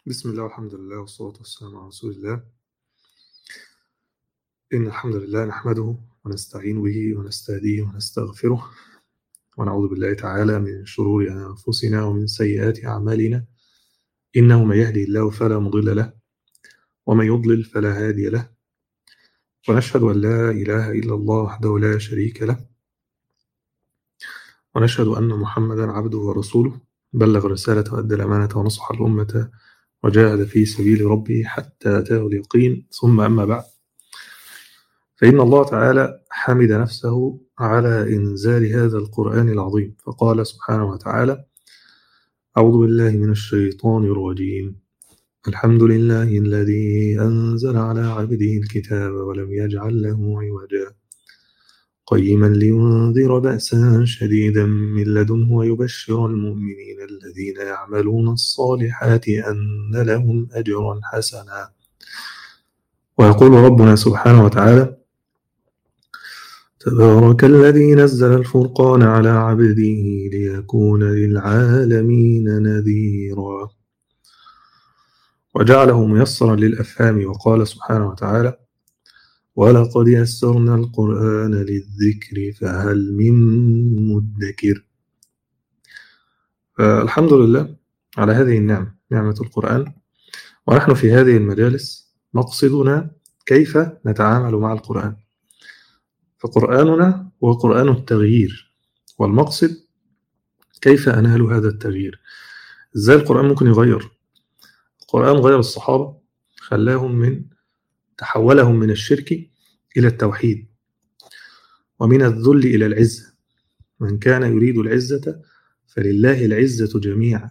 بسم الله والحمد لله والصلاة والسلام على رسول الله إن الحمد لله نحمده ونستعين به ونستهديه ونستغفره ونعوذ بالله تعالى من شرور أنفسنا ومن سيئات أعمالنا إنه من يهدي الله فلا مضل له ومن يضلل فلا هادي له ونشهد أن لا إله إلا الله وحده لا شريك له ونشهد أن محمدا عبده ورسوله بلغ رسالة وأدى الأمانة ونصح الأمة وجاهد في سبيل ربه حتى أتاه اليقين ثم أما بعد فإن الله تعالى حمد نفسه على إنزال هذا القرآن العظيم فقال سبحانه وتعالى أعوذ بالله من الشيطان الرجيم الحمد لله الذي أنزل على عبده الكتاب ولم يجعل له عوجا قيما لينذر بأسا شديدا من لدنه ويبشر المؤمنين الذين يعملون الصالحات أن لهم أجرا حسنا ويقول ربنا سبحانه وتعالى تبارك الذي نزل الفرقان على عبده ليكون للعالمين نذيرا وجعله ميسرا للأفهام وقال سبحانه وتعالى ولقد يسرنا القرآن للذكر فهل من مدكر الحمد لله على هذه النعمة نعمة القرآن ونحن في هذه المجالس مقصدنا كيف نتعامل مع القرآن فقرآننا هو قرآن التغيير والمقصد كيف أنال هذا التغيير إزاي القرآن ممكن يغير القرآن غير الصحابة خلاهم من تحولهم من الشرك إلى التوحيد ومن الذل إلى العزة من كان يريد العزة فلله العزة جميعا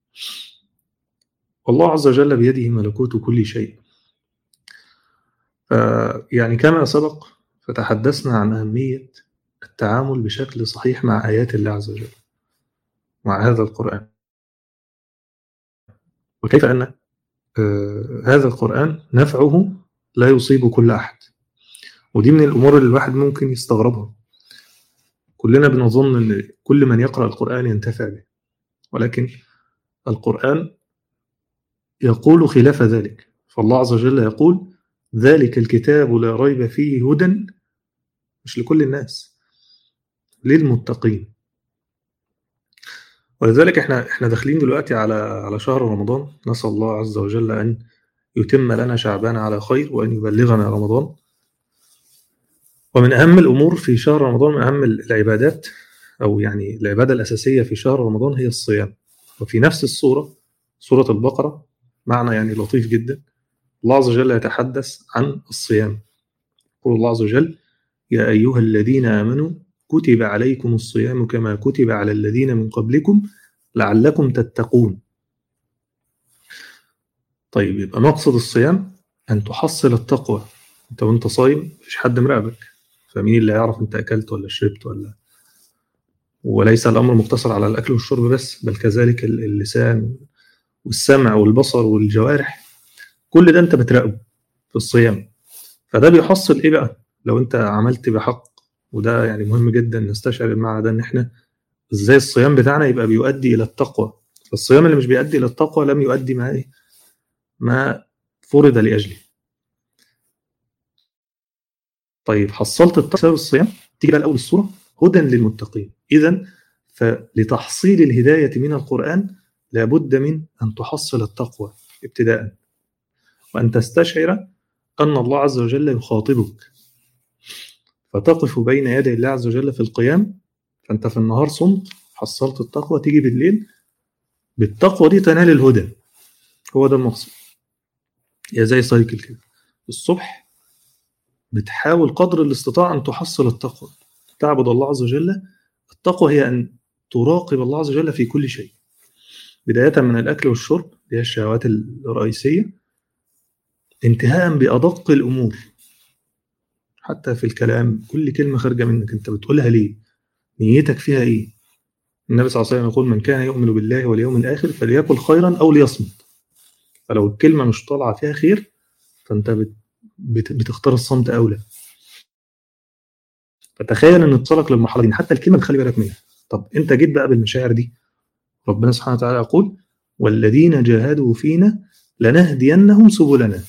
والله عز وجل بيده ملكوت كل شيء يعني كما سبق فتحدثنا عن أهمية التعامل بشكل صحيح مع آيات الله عز وجل مع هذا القرآن وكيف أن هذا القرآن نفعه لا يصيب كل أحد ودي من الأمور اللي الواحد ممكن يستغربها كلنا بنظن أن كل من يقرأ القرآن ينتفع به ولكن القرآن يقول خلاف ذلك فالله عز وجل يقول ذلك الكتاب لا ريب فيه هدى مش لكل الناس للمتقين ولذلك احنا احنا داخلين دلوقتي على على شهر رمضان نسأل الله عز وجل أن يتم لنا شعبان على خير وأن يبلغنا رمضان ومن أهم الأمور في شهر رمضان من أهم العبادات أو يعني العبادة الأساسية في شهر رمضان هي الصيام وفي نفس الصورة سورة البقرة معنى يعني لطيف جدا الله عز وجل يتحدث عن الصيام يقول الله عز وجل يا أيها الذين آمنوا كتب عليكم الصيام كما كتب على الذين من قبلكم لعلكم تتقون طيب يبقى مقصد الصيام أن تحصل التقوى أنت وأنت صايم مفيش حد مراقبك فمين اللي يعرف أنت أكلت ولا شربت ولا وليس الأمر مقتصر على الأكل والشرب بس بل كذلك اللسان والسمع والبصر والجوارح كل ده أنت بتراقبه في الصيام فده بيحصل إيه بقى لو أنت عملت بحق وده يعني مهم جدا نستشعر المعنى ده ان احنا ازاي الصيام بتاعنا يبقى بيؤدي الى التقوى فالصيام اللي مش بيؤدي الى التقوى لم يؤدي ما ايه ما فرض لاجله طيب حصلت التقوى بسبب الصيام تيجي بقى الاول الصوره هدى للمتقين اذا فلتحصيل الهدايه من القران لابد من ان تحصل التقوى ابتداء وان تستشعر ان الله عز وجل يخاطبك فتقف بين يدي الله عز وجل في القيام فانت في النهار صمت حصلت التقوى تيجي بالليل بالتقوى دي تنال الهدى هو ده المقصود يا زي سايكل كده الصبح بتحاول قدر الاستطاعة أن تحصل التقوى تعبد الله عز وجل التقوى هي أن تراقب الله عز وجل في كل شيء بداية من الأكل والشرب اللي هي الشهوات الرئيسية انتهاء بأدق الأمور حتى في الكلام كل كلمة خارجة منك أنت بتقولها ليه نيتك فيها إيه النبي صلى الله عليه وسلم يقول من كان يؤمن بالله واليوم الآخر فليقل خيرا أو ليصمت فلو الكلمة مش طالعة فيها خير فأنت بت بت بتختار الصمت أولى فتخيل ان توصلك للمرحله دي حتى الكلمه تخلي بالك منها طب انت جيت بقى بالمشاعر دي ربنا سبحانه وتعالى يقول والذين جاهدوا فينا لنهدينهم سبلنا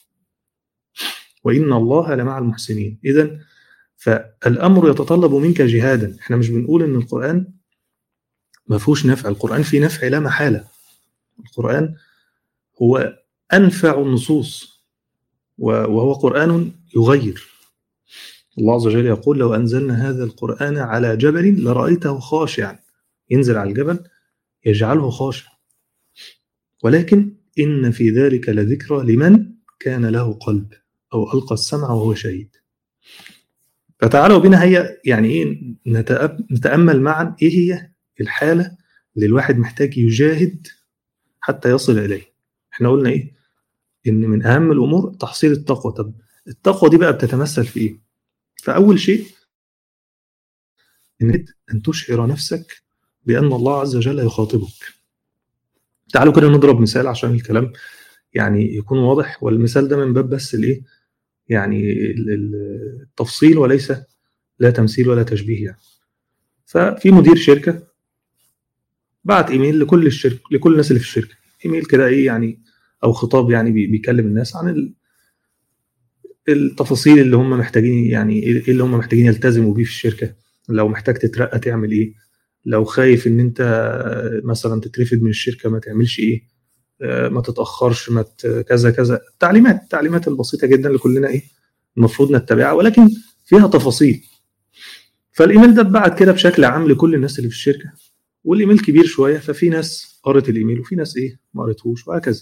وإن الله لمع المحسنين إذا فالأمر يتطلب منك جهادا احنا مش بنقول إن القرآن ما فيهوش نفع القرآن فيه نفع لا محالة القرآن هو أنفع النصوص وهو قرآن يغير الله عز وجل يقول لو أنزلنا هذا القرآن على جبل لرأيته خاشعا ينزل على الجبل يجعله خاشع ولكن إن في ذلك لذكرى لمن كان له قلب أو ألقى السمع وهو شهيد فتعالوا بنا هي يعني إيه نتأمل معا إيه هي الحالة اللي الواحد محتاج يجاهد حتى يصل إليه احنا قلنا إيه إن من أهم الأمور تحصيل التقوى طب التقوى دي بقى بتتمثل في إيه فأول شيء إن أن تشعر نفسك بأن الله عز وجل يخاطبك تعالوا كده نضرب مثال عشان الكلام يعني يكون واضح والمثال ده من باب بس الايه يعني التفصيل وليس لا تمثيل ولا تشبيه يعني ففي مدير شركه بعت ايميل لكل الشركه لكل الناس اللي في الشركه ايميل كده ايه يعني او خطاب يعني بيكلم الناس عن التفاصيل اللي هم محتاجين يعني ايه اللي هم محتاجين يلتزموا بيه في الشركه لو محتاج تترقى تعمل ايه لو خايف ان انت مثلا تترفد من الشركه ما تعملش ايه ما تتاخرش ما كذا كذا تعليمات التعليمات البسيطه جدا اللي كلنا ايه المفروض نتبعها ولكن فيها تفاصيل فالايميل ده اتبعت كده بشكل عام لكل الناس اللي في الشركه والايميل كبير شويه ففي ناس قرت الايميل وفي ناس ايه ما قرتهوش وهكذا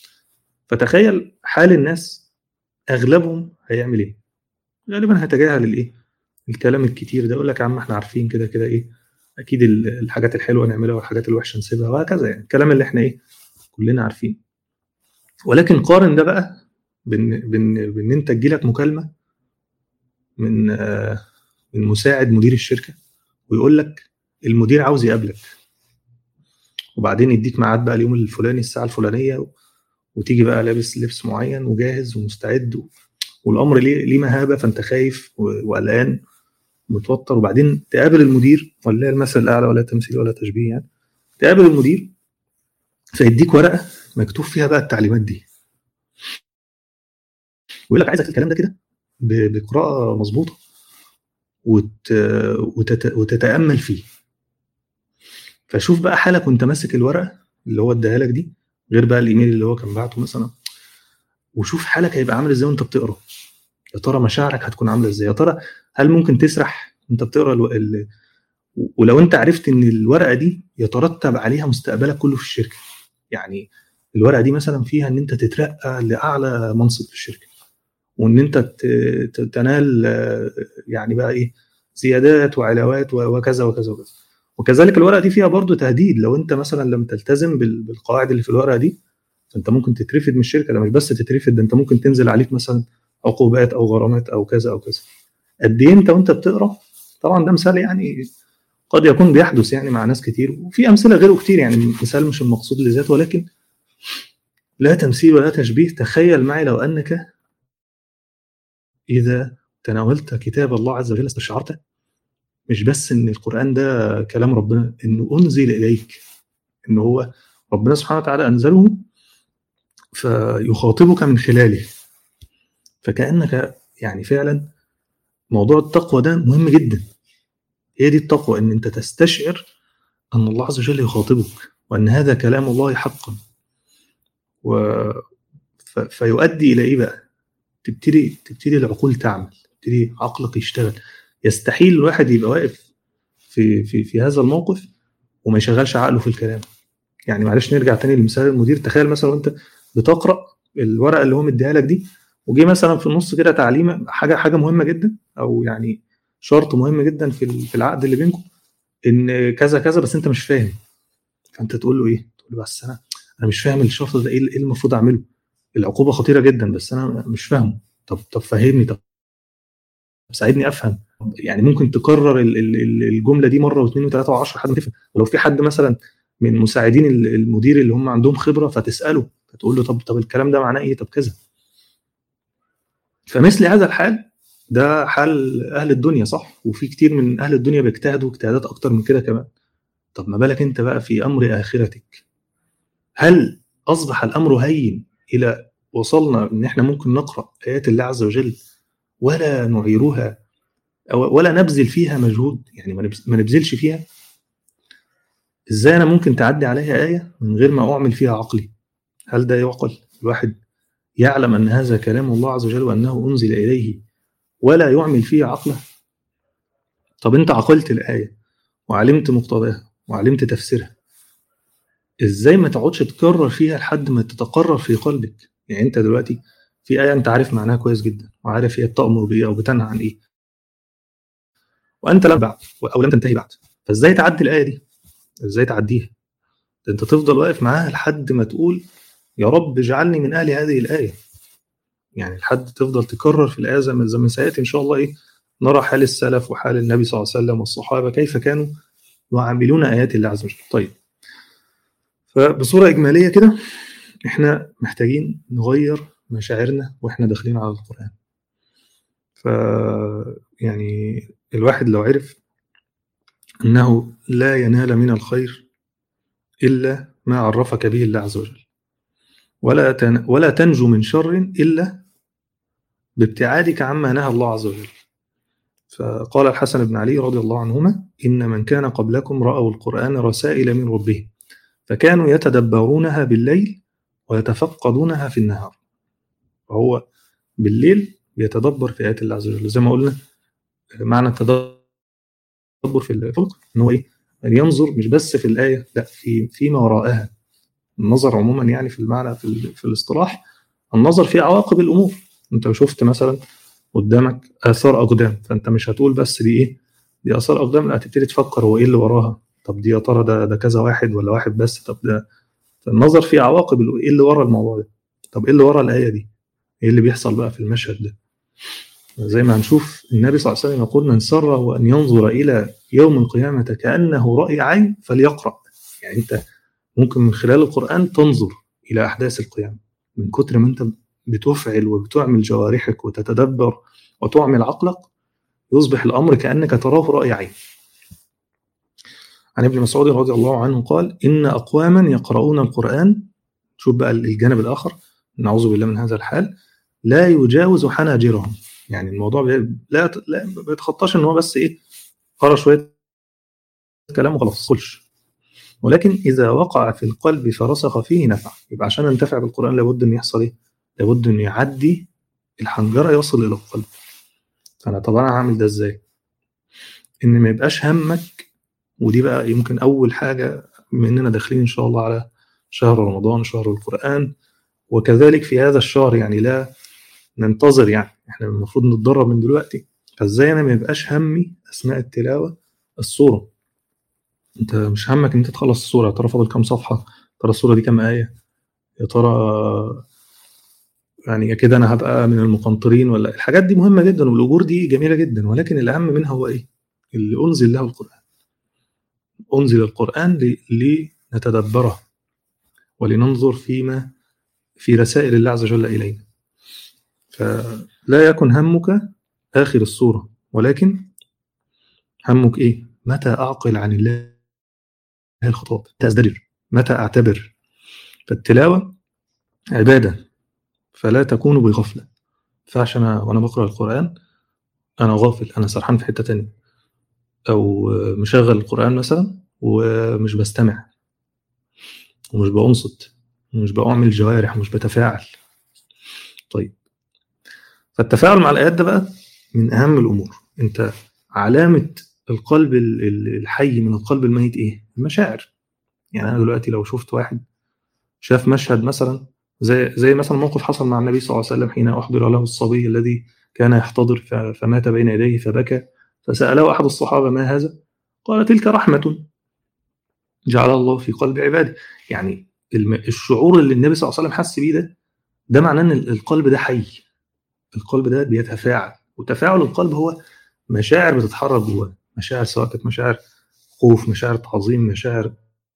فتخيل حال الناس اغلبهم هيعمل ايه غالبا هيتجاهل الايه الكلام الكتير ده يقول لك يا عم احنا عارفين كده كده ايه اكيد الحاجات الحلوه نعملها والحاجات الوحشه نسيبها وهكذا يعني الكلام اللي احنا ايه كلنا عارفين ولكن قارن ده بقى بان بان بان انت تجيلك مكالمه من من مساعد مدير الشركه ويقول لك المدير عاوز يقابلك وبعدين يديك ميعاد بقى اليوم الفلاني الساعه الفلانيه وتيجي بقى لابس لبس معين وجاهز ومستعد والامر ليه ليه مهابه فانت خايف وقلقان متوتر وبعدين تقابل المدير ولا المثل الاعلى ولا تمثيل ولا تشبيه يعني تقابل المدير فيديك ورقه مكتوب فيها بقى التعليمات دي ويقول لك عايزك الكلام ده كده بقراءه مظبوطه وت... وتت... وتتامل فيه فشوف بقى حالك وانت ماسك الورقه اللي هو اداها لك دي غير بقى الايميل اللي هو كان بعته مثلا وشوف حالك هيبقى عامل ازاي وانت بتقرا يا ترى مشاعرك هتكون عامله ازاي يا ترى هل ممكن تسرح انت بتقرا الو... ال... ولو انت عرفت ان الورقه دي يترتب عليها مستقبلك كله في الشركه يعني الورقه دي مثلا فيها ان انت تترقى لاعلى منصب في الشركه وان انت تنال يعني بقى ايه زيادات وعلاوات وكذا وكذا وكذا وكذلك الورقه دي فيها برضو تهديد لو انت مثلا لم تلتزم بالقواعد اللي في الورقه دي فانت ممكن تترفد من الشركه ده مش بس تترفد ده انت ممكن تنزل عليك مثلا عقوبات او غرامات او كذا او كذا قد ايه انت وانت بتقرا طبعا ده مثال يعني قد يكون بيحدث يعني مع ناس كتير وفي امثله غيره كتير يعني مثال مش المقصود لذاته ولكن لا تمثيل ولا تشبيه تخيل معي لو انك اذا تناولت كتاب الله عز وجل استشعرت مش بس ان القران ده كلام ربنا انه انزل اليك ان هو ربنا سبحانه وتعالى انزله فيخاطبك من خلاله فكانك يعني فعلا موضوع التقوى ده مهم جدا هي دي التقوى ان انت تستشعر ان الله عز وجل يخاطبك وان هذا كلام الله حقا و ف... فيؤدي الى ايه بقى تبتدي تبتدي العقول تعمل تبتدي عقلك يشتغل يستحيل الواحد يبقى واقف في في في هذا الموقف وما يشغلش عقله في الكلام يعني معلش نرجع تاني لمثال المدير تخيل مثلا وانت بتقرا الورقه اللي هو مديها لك دي وجي مثلا في النص كده تعليمه حاجه حاجه مهمه جدا او يعني شرط مهم جدا في في العقد اللي بينكم ان كذا كذا بس انت مش فاهم فانت تقول له ايه؟ تقول له بس انا انا مش فاهم الشرط ده ايه المفروض اعمله؟ العقوبه خطيره جدا بس انا مش فاهمه طب طب فهمني طب ساعدني افهم يعني ممكن تكرر الجمله دي مره واثنين وثلاثه وعشرة لحد ما تفهم ولو في حد مثلا من مساعدين المدير اللي هم عندهم خبره فتساله فتقول له طب طب الكلام ده معناه ايه طب كذا فمثل هذا الحال ده حال اهل الدنيا صح وفي كتير من اهل الدنيا بيجتهدوا اجتهادات اكتر من كده كمان طب ما بالك انت بقى في امر اخرتك هل اصبح الامر هين الى وصلنا ان احنا ممكن نقرا ايات الله عز وجل ولا نعيرها أو ولا نبذل فيها مجهود يعني ما نبز- ما نبذلش فيها ازاي انا ممكن تعدي عليها ايه من غير ما اعمل فيها عقلي هل ده يعقل الواحد يعلم ان هذا كلام الله عز وجل وانه انزل اليه ولا يعمل فيه عقله طب انت عقلت الايه وعلمت مقتضاها وعلمت تفسيرها ازاي ما تقعدش تكرر فيها لحد ما تتقرر في قلبك يعني انت دلوقتي في ايه انت عارف معناها كويس جدا وعارف هي بتامر بايه او بتنهى عن ايه وانت لم بعد او لم تنتهي بعد فازاي تعدي الايه دي ازاي تعديها ده انت تفضل واقف معاها لحد ما تقول يا رب اجعلني من اهل هذه الايه يعني لحد تفضل تكرر في الايه زي ما زي ما سياتي ان شاء الله ايه نرى حال السلف وحال النبي صلى الله عليه وسلم والصحابه كيف كانوا يعاملون ايات الله عز وجل طيب فبصوره اجماليه كده احنا محتاجين نغير مشاعرنا واحنا داخلين على القران ف يعني الواحد لو عرف انه لا ينال من الخير الا ما عرفك به الله عز وجل ولا تن ولا تنجو من شر الا بابتعادك عما نهى الله عز وجل فقال الحسن بن علي رضي الله عنهما ان من كان قبلكم راوا القران رسائل من ربهم فكانوا يتدبرونها بالليل ويتفقدونها في النهار فهو بالليل بيتدبر في ايات الله عز وجل زي ما قلنا معنى التدبر في الفقه ان هو ايه ان ينظر مش بس في الايه لا في فيما وراءها النظر عموما يعني في المعنى في, ال- في الاصطلاح النظر في عواقب الامور انت لو شفت مثلا قدامك اثار اقدام فانت مش هتقول بس دي ايه دي اثار اقدام لا هتبتدي تفكر هو ايه اللي وراها طب دي يا ترى ده ده كذا واحد ولا واحد بس طب ده النظر في عواقب ال- ايه اللي ورا الموضوع ده طب ايه اللي ورا الايه دي ايه اللي بيحصل بقى في المشهد ده زي ما هنشوف النبي صلى الله عليه وسلم يقول من سره ان ينظر الى يوم القيامه كانه راي عين فليقرا يعني انت ممكن من خلال القران تنظر الى احداث القيامه من كتر ما انت بتفعل وبتعمل جوارحك وتتدبر وتعمل عقلك يصبح الامر كانك تراه راي عين عن ابن مسعود رضي الله عنه قال ان اقواما يقرؤون القران شوف بقى الجانب الاخر نعوذ بالله من هذا الحال لا يجاوز حناجرهم يعني الموضوع بي- لا لا ما بيتخطاش ان هو بس ايه قرا شويه كلام وخلاص كلش ولكن اذا وقع في القلب فرسخ فيه نفع يبقى عشان ننتفع بالقران لابد ان يحصل ايه؟ لابد ان يعدي الحنجره يصل الى القلب فانا طبعا هعمل ده ازاي؟ ان ما يبقاش همك ودي بقى يمكن اول حاجه بما اننا داخلين ان شاء الله على شهر رمضان شهر القران وكذلك في هذا الشهر يعني لا ننتظر يعني احنا المفروض نتدرب من دلوقتي فازاي انا ما يبقاش همي اثناء التلاوه الصوره انت مش همك ان انت تخلص الصوره يا ترى فاضل كام صفحه يا ترى الصوره دي كام ايه يا ترى يعني كده انا هبقى من المقنطرين ولا الحاجات دي مهمه جدا والاجور دي جميله جدا ولكن الاهم منها هو ايه اللي انزل له القران انزل القران ل- لنتدبره ولننظر فيما في رسائل الله عز وجل الينا فلا يكن همك آخر السورة ولكن همك إيه؟ متى أعقل عن الله الخطاب متى أزدجر متى أعتبر فالتلاوة عبادة فلا تكون بغفلة فعشان وأنا بقرأ القرآن أنا غافل أنا سرحان في حتة تانية أو مشغل القرآن مثلا ومش بستمع ومش بأنصت ومش بعمل جوارح ومش بتفاعل طيب فالتفاعل مع الآيات ده بقى من أهم الأمور أنت علامة القلب ال- ال- الحي من القلب الميت إيه؟ المشاعر يعني أنا دلوقتي لو شفت واحد شاف مشهد مثلا زي زي مثلا موقف حصل مع النبي صلى الله عليه وسلم حين أحضر له الصبي الذي كان يحتضر ف- فمات بين يديه فبكى فسأله أحد الصحابة ما هذا؟ قال تلك رحمة جعلها الله في قلب عباده يعني الم- الشعور اللي النبي صلى الله عليه وسلم حس بيه ده ده معناه ان القلب ده حي القلب ده بيتفاعل وتفاعل القلب هو مشاعر بتتحرك جواه مشاعر سواء كانت مشاعر خوف مشاعر تعظيم مشاعر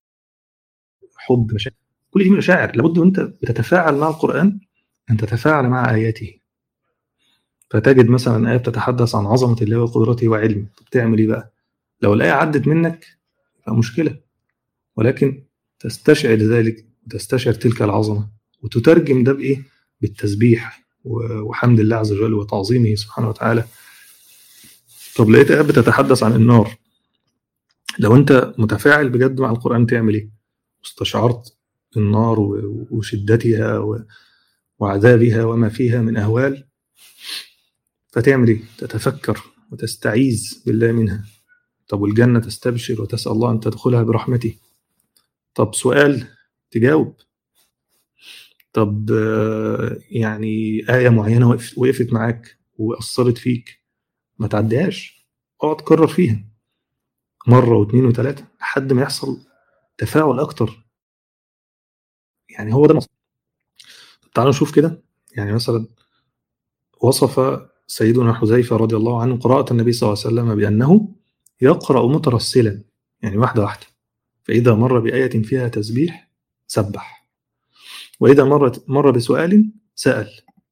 حب مشاعر كل دي مشاعر لابد وانت بتتفاعل مع القرآن ان تتفاعل مع آياته فتجد مثلا آية بتتحدث عن عظمة الله وقدرته وعلمه طب تعمل ايه بقى؟ لو الآية عدت منك يبقى مشكلة ولكن تستشعر ذلك وتستشعر تلك العظمة وتترجم ده بايه بالتسبيح وحمد الله عز وجل وتعظيمه سبحانه وتعالى طب لقيت آيات بتتحدث عن النار لو انت متفاعل بجد مع القرآن تعمل ايه؟ استشعرت النار وشدتها وعذابها وما فيها من أهوال فتعمل ايه؟ تتفكر وتستعيذ بالله منها طب والجنة تستبشر وتسأل الله أن تدخلها برحمته طب سؤال تجاوب طب يعني آية معينة وقفت معاك وأثرت فيك ما تعديهاش اقعد تكرر فيها مرة واثنين وثلاثة لحد ما يحصل تفاعل أكتر يعني هو ده مصر. تعالوا نشوف كده يعني مثلا وصف سيدنا حذيفة رضي الله عنه قراءة النبي صلى الله عليه وسلم بأنه يقرأ مترسلا يعني واحدة واحدة فإذا مر بآية فيها تسبيح سبح وإذا مر مر بسؤال سأل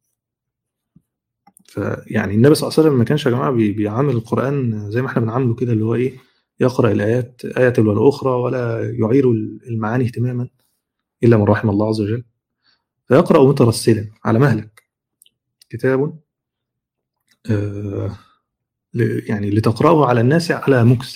فيعني النبي صلى الله عليه وسلم ما كانش يا جماعة بيعامل القرآن زي ما احنا بنعامله كده اللي هو إيه يقرأ الآيات آية ولا أخرى ولا يعير المعاني اهتماما إلا من رحم الله عز وجل فيقرأ مترسلا على مهلك كتاب آه يعني لتقرأه على الناس على مكس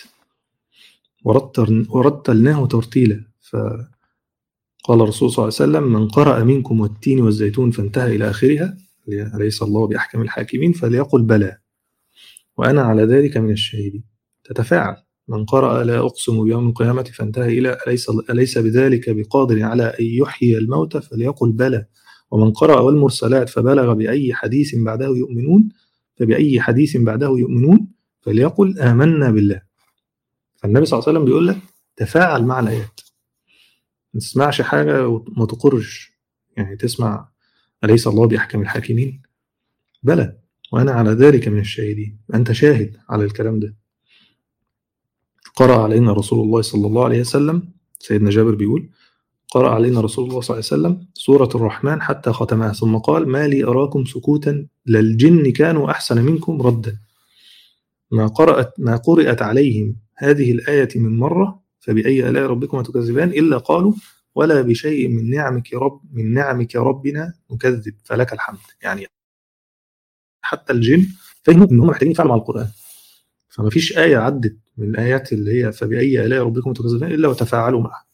ورتلناه ترتيلا فقال الرسول صلى الله عليه وسلم من قرأ منكم والتين والزيتون فانتهى إلى آخرها أليس الله بأحكم الحاكمين فليقل بلى وأنا على ذلك من الشاهدين تتفاعل من قرأ لا أقسم بيوم القيامة فانتهى إلى أليس, أليس بذلك بقادر على أن يحيي الموتى فليقل بلى ومن قرأ والمرسلات فبلغ بأي حديث بعده يؤمنون فبأي حديث بعده يؤمنون فليقل آمنا بالله فالنبي صلى الله عليه وسلم بيقول لك تفاعل مع الآيات ما تسمعش حاجة وما تقرش يعني تسمع أليس الله بأحكم الحاكمين بلى وأنا على ذلك من الشاهدين أنت شاهد على الكلام ده قرأ علينا رسول الله صلى الله عليه وسلم سيدنا جابر بيقول قرأ علينا رسول الله صلى الله عليه وسلم سورة الرحمن حتى ختمها ثم قال ما لي أراكم سكوتا للجن كانوا أحسن منكم ردا ما قرأت ما قرأت عليهم هذه الآية من مرة فبأي آلاء ربكما تكذبان إلا قالوا ولا بشيء من نعمك رب من نعمك ربنا نكذب فلك الحمد يعني حتى الجن فهموا ان هم محتاجين يفعلوا مع القران فما فيش ايه عدت من الايات اللي هي فباي الاء ربكم تكذبان الا وتفاعلوا معها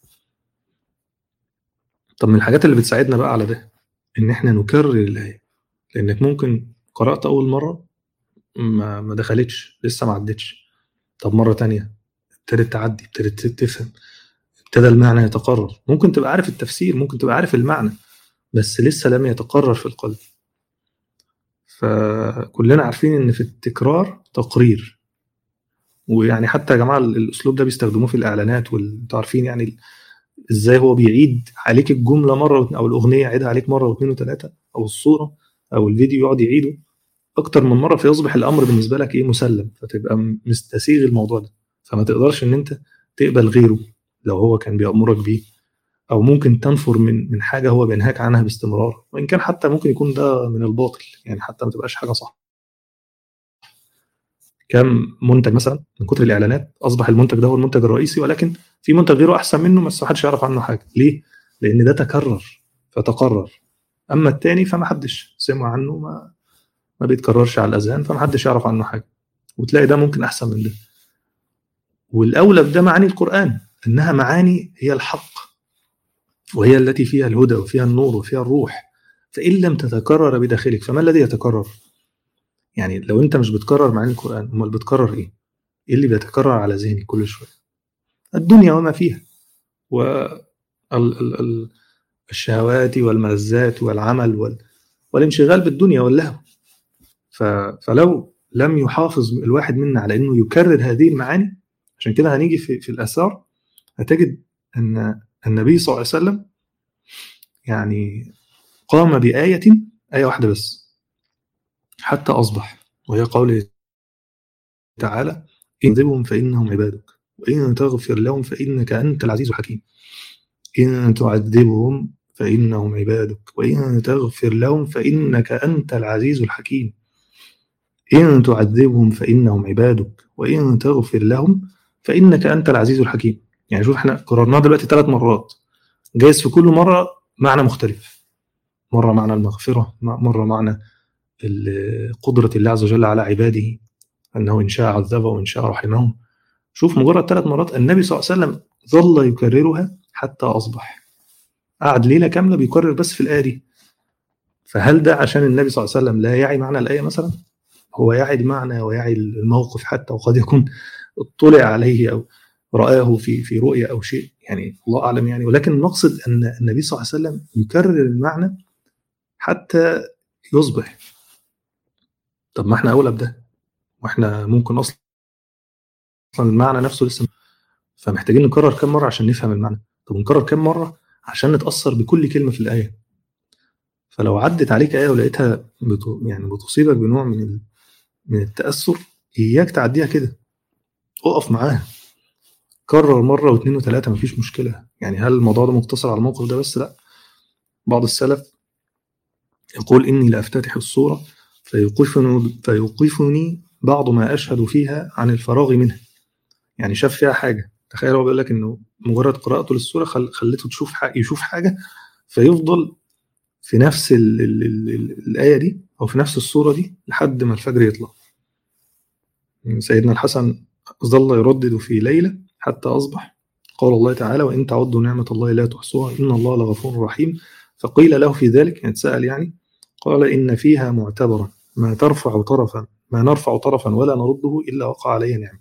طب من الحاجات اللي بتساعدنا بقى على ده ان احنا نكرر الايه لانك ممكن قرات اول مره ما ما دخلتش لسه ما عدتش طب مره تانية ابتدت تعدي ابتدت تفهم ابتدى المعنى يتقرر ممكن تبقى عارف التفسير ممكن تبقى عارف المعنى بس لسه لم يتقرر في القلب فكلنا عارفين ان في التكرار تقرير ويعني حتى يا جماعه الاسلوب ده بيستخدموه في الاعلانات وانتوا عارفين يعني ازاي هو بيعيد عليك الجمله مره او الاغنيه يعيدها عليك مره واثنين وثلاثه او الصوره او الفيديو يقعد يعيده اكتر من مره فيصبح الامر بالنسبه لك ايه مسلم فتبقى مستسيغ الموضوع ده فما تقدرش ان انت تقبل غيره لو هو كان بيأمرك بيه او ممكن تنفر من من حاجه هو بينهاك عنها باستمرار وان كان حتى ممكن يكون ده من الباطل يعني حتى ما تبقاش حاجه صح كم منتج مثلا من كتر الاعلانات اصبح المنتج ده هو المنتج الرئيسي ولكن في منتج غيره احسن منه بس ما حدش يعرف عنه حاجه ليه لان ده تكرر فتقرر اما الثاني فما حدش سمع عنه ما ما بيتكررش على الاذهان فما حدش يعرف عنه حاجه وتلاقي ده ممكن احسن من ده والاولى بده معاني القران انها معاني هي الحق وهي التي فيها الهدى وفيها النور وفيها الروح فان لم تتكرر بداخلك فما الذي يتكرر يعني لو انت مش بتكرر معاني القران امال بتكرر ايه ايه اللي بيتكرر على ذهنك كل شويه الدنيا وما فيها و الشهوات والملذات والعمل وال... والانشغال بالدنيا واللهو ف... فلو لم يحافظ الواحد منا على انه يكرر هذه المعاني عشان كده هنيجي في, في الاثار هتجد ان النبي صلى الله عليه وسلم يعني قام بآية آية واحدة بس حتى أصبح وهي قوله تعالى إن تعذبهم فإنهم عبادك وإن تغفر لهم فإنك أنت العزيز الحكيم إن تعذبهم فإنهم عبادك وإن تغفر لهم فإنك أنت العزيز الحكيم إن تعذبهم فإنهم عبادك وإن تغفر لهم فإنك أنت العزيز الحكيم يعني شوف احنا قررناه دلوقتي ثلاث مرات جايز في كل مرة معنى مختلف مره معنى المغفره مره معنى قدره الله عز وجل على عباده انه ان شاء عذبه وان شاء رحمهم شوف مجرد ثلاث مرات النبي صلى الله عليه وسلم ظل يكررها حتى اصبح قعد ليله كامله بيكرر بس في الايه دي فهل ده عشان النبي صلى الله عليه وسلم لا يعي معنى الايه مثلا هو يعي المعنى ويعي الموقف حتى وقد يكون اطلع عليه او رآه في في رؤيا او شيء يعني الله اعلم يعني ولكن المقصد ان النبي صلى الله عليه وسلم يكرر المعنى حتى يصبح طب ما احنا اولى بده واحنا ممكن اصلا المعنى نفسه لسه فمحتاجين نكرر كم مره عشان نفهم المعنى طب نكرر كم مره عشان نتاثر بكل كلمه في الايه فلو عدت عليك ايه ولقيتها بت... يعني بتصيبك بنوع من ال... من التاثر اياك تعديها كده اقف معاها كرر مره واثنين وثلاثه مفيش مشكله يعني هل الموضوع ده مقتصر على الموقف ده بس لا بعض السلف يقول اني لافتتح الصوره فيوقفني فيوقفني بعض ما اشهد فيها عن الفراغ منها يعني شاف فيها حاجه تخيل هو بيقول لك انه مجرد قراءته للسوره خل... خلته تشوف حاجة يشوف حاجه فيفضل في نفس ال ال ال ال الايه دي او في نفس الصوره دي لحد ما الفجر يطلع سيدنا الحسن ظل يردد في ليله حتى اصبح قول الله تعالى وان تعدوا نعمه الله لا تحصوها ان الله لغفور رحيم فقيل له في ذلك يعني اتسال يعني قال ان فيها معتبرا ما ترفع طرفا ما نرفع طرفا ولا نرده الا وقع عليه نعمه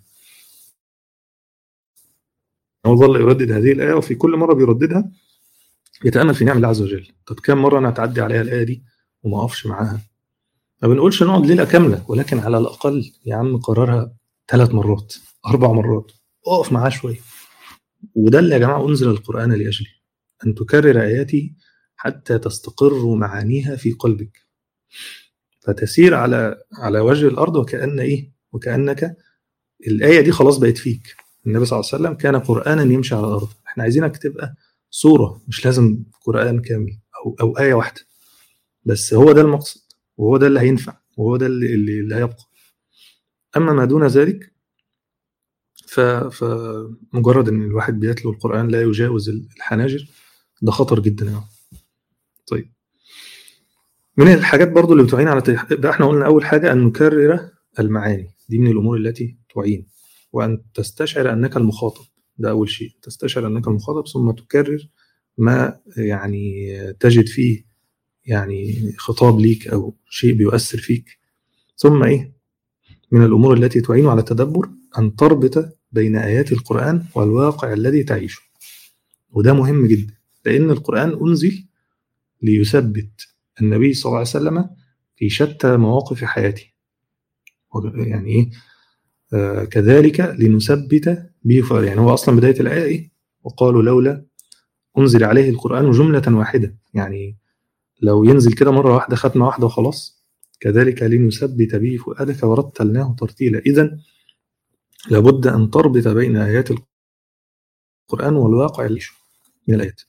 هو ظل يردد هذه الآية وفي كل مرة بيرددها يتأمل في نعم الله عز وجل طب كم مرة أنا أتعدي عليها الآية دي وما أقفش معاها ما بنقولش نقعد ليلة كاملة ولكن على الأقل يا عم قررها ثلاث مرات أربع مرات أقف معاه شوية وده اللي يا جماعة أنزل القرآن لأجله أن تكرر آياته حتى تستقر معانيها في قلبك فتسير على على وجه الأرض وكأن إيه وكأنك الآية دي خلاص بقت فيك النبي صلى الله عليه وسلم كان قرانا يمشي على الارض احنا عايزينك تبقى صوره مش لازم قران كامل او او ايه واحده بس هو ده المقصد وهو ده اللي هينفع وهو ده اللي, اللي, اللي هيبقى اما ما دون ذلك ف فمجرد ان الواحد بيتلو القران لا يجاوز الحناجر ده خطر جدا يعني. طيب من الحاجات برضو اللي بتعين على ده احنا قلنا اول حاجه ان نكرر المعاني دي من الامور التي تعين وأن تستشعر أنك المخاطب ده أول شيء تستشعر أنك المخاطب ثم تكرر ما يعني تجد فيه يعني خطاب ليك أو شيء بيؤثر فيك ثم إيه من الأمور التي تعين على التدبر أن تربط بين آيات القرآن والواقع الذي تعيشه وده مهم جدا لأن القرآن أنزل ليثبت النبي صلى الله عليه وسلم في شتى مواقف حياته يعني إيه آه كذلك لنثبت به فعلا يعني هو اصلا بدايه الايه ايه وقالوا لولا انزل عليه القران جمله واحده يعني لو ينزل كده مره واحده ختمه واحده وخلاص كذلك لنثبت به فؤادك ورتلناه ترتيلا اذا لابد ان تربط بين ايات القران والواقع من الايات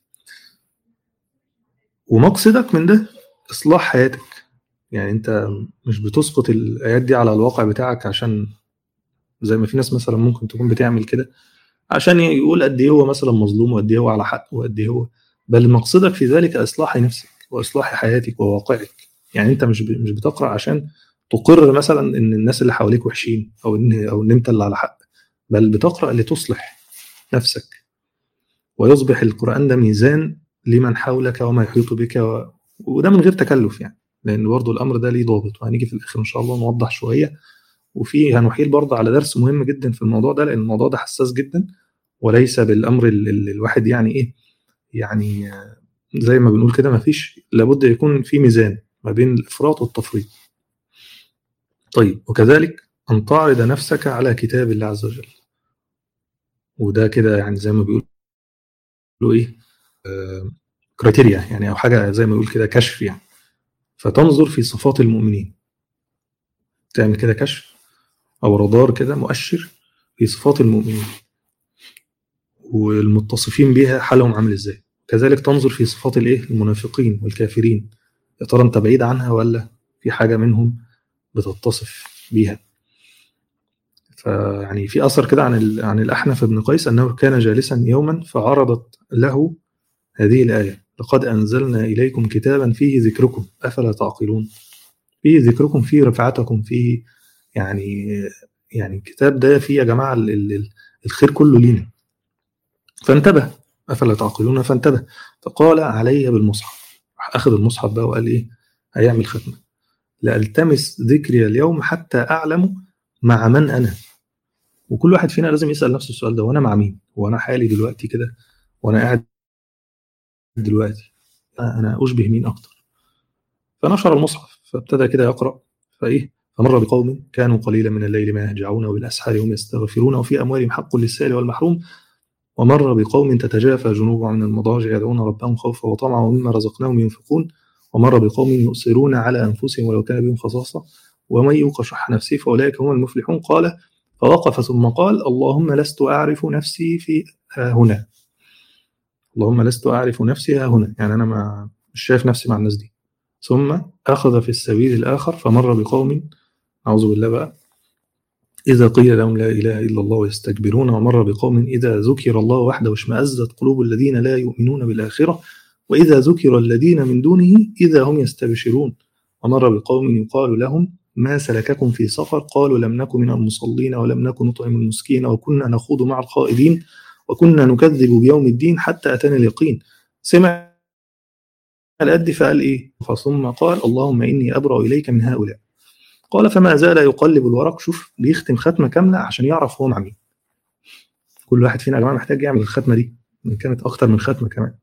ومقصدك من ده اصلاح حياتك يعني انت مش بتسقط الايات دي على الواقع بتاعك عشان زي ما في ناس مثلا ممكن تكون بتعمل كده عشان يقول قد ايه هو مثلا مظلوم وقد ايه هو على حق وقد ايه هو بل مقصدك في ذلك اصلاح نفسك واصلاح حياتك وواقعك يعني انت مش مش بتقرا عشان تقر مثلا ان الناس اللي حواليك وحشين او ان او ان انت اللي على حق بل بتقرا لتصلح نفسك ويصبح القران ده ميزان لمن حولك وما يحيط بك و... وده من غير تكلف يعني لان برضه الامر ده ليه ضابط وهنيجي في الاخر ان شاء الله نوضح شويه وفي هنحيل برضه على درس مهم جدا في الموضوع ده لان الموضوع ده حساس جدا وليس بالامر اللي الواحد يعني ايه يعني زي ما بنقول كده ما فيش لابد يكون في ميزان ما بين الافراط والتفريط طيب وكذلك ان تعرض نفسك على كتاب الله عز وجل وده كده يعني زي ما بيقولوا ايه آه كريتيريا يعني او حاجه زي ما بيقول كده كشف يعني فتنظر في صفات المؤمنين تعمل كده كشف او رادار كده مؤشر في صفات المؤمنين والمتصفين بها حالهم عامل ازاي كذلك تنظر في صفات الايه المنافقين والكافرين يا ترى انت بعيد عنها ولا في حاجه منهم بتتصف بيها فيعني في اثر كده عن عن الاحنف بن قيس انه كان جالسا يوما فعرضت له هذه الايه لقد أنزلنا إليكم كتابا فيه ذكركم أفلا تعقلون فيه ذكركم فيه رفعتكم فيه يعني يعني الكتاب ده فيه يا جماعة ال- ال- ال- الخير كله لينا فانتبه أفلا تعقلون فانتبه فقال علي بالمصحف راح أخذ المصحف بقى وقال إيه هيعمل ختمة لألتمس ذكري اليوم حتى أعلم مع من أنا وكل واحد فينا لازم يسأل نفسه السؤال ده وأنا مع مين وأنا حالي دلوقتي كده وأنا قاعد دلوقتي أنا أشبه مين أكتر فنشر المصحف فابتدى كده يقرأ فإيه فمر بقوم كانوا قليلا من الليل ما يهجعون وبالأسحار هم يستغفرون وفي أموالهم حق للسائل والمحروم ومر بقوم تتجافى جنوبهم من المضاجع يدعون ربهم خوفا وطمعا ومما رزقناهم ينفقون ومر بقوم يؤثرون على أنفسهم ولو كان بهم خصاصة ومن يوق شح نفسه فأولئك هم المفلحون قال فوقف ثم قال اللهم لست أعرف نفسي في ها هنا اللهم لست أعرف نفسي ها هنا يعني أنا ما مش شايف نفسي مع الناس دي ثم أخذ في السبيل الآخر فمر بقوم أعوذ بالله بقى إذا قيل لهم لا إله إلا الله ويستكبرون ومر بقوم إذا ذكر الله وحده اشمأزت قلوب الذين لا يؤمنون بالآخرة وإذا ذكر الذين من دونه إذا هم يستبشرون ومر بقوم يقال لهم ما سلككم في سفر قالوا لم نكن من المصلين ولم نكن نطعم المسكين وكنا نخوض مع الخائضين وكنا نكذب بيوم الدين حتى أتانا اليقين سمع الأد فقال إيه ثم قال اللهم إني أبرأ إليك من هؤلاء قال فما زال يقلب الورق شوف بيختم ختمة كاملة عشان يعرف هو مع مين كل واحد فينا يا جماعة محتاج يعمل الختمة دي إن كانت أكتر من ختمة كمان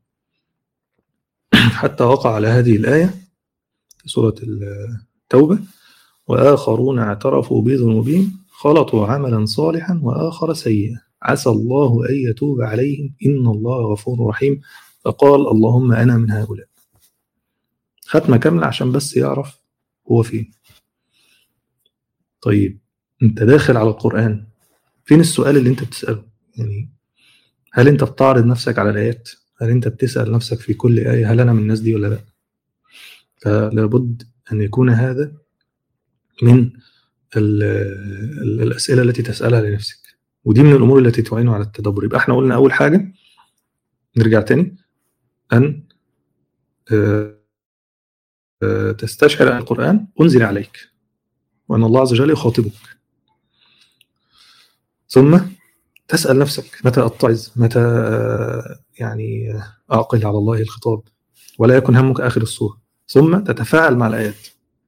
حتى وقع على هذه الآية في سورة التوبة وآخرون اعترفوا بذنوبهم خلطوا عملا صالحا وآخر سيئا عسى الله أن يتوب عليهم إن الله غفور رحيم فقال اللهم أنا من هؤلاء ختمة كاملة عشان بس يعرف هو فين طيب انت داخل على القرآن فين السؤال اللي انت بتسأله يعني هل انت بتعرض نفسك على الآيات هل انت بتسأل نفسك في كل آية هل أنا من الناس دي ولا لا فلا بد أن يكون هذا من ال ال الأسئلة التي تسألها لنفسك ودي من الأمور التي تعين على التدبر يبقى احنا قلنا أول حاجة نرجع تاني أن تستشعر أن القرآن أنزل عليك وأن الله عز وجل يخاطبك ثم تسأل نفسك متى أتعظ متى يعني أعقل على الله الخطاب ولا يكن همك آخر السورة ثم تتفاعل مع الآيات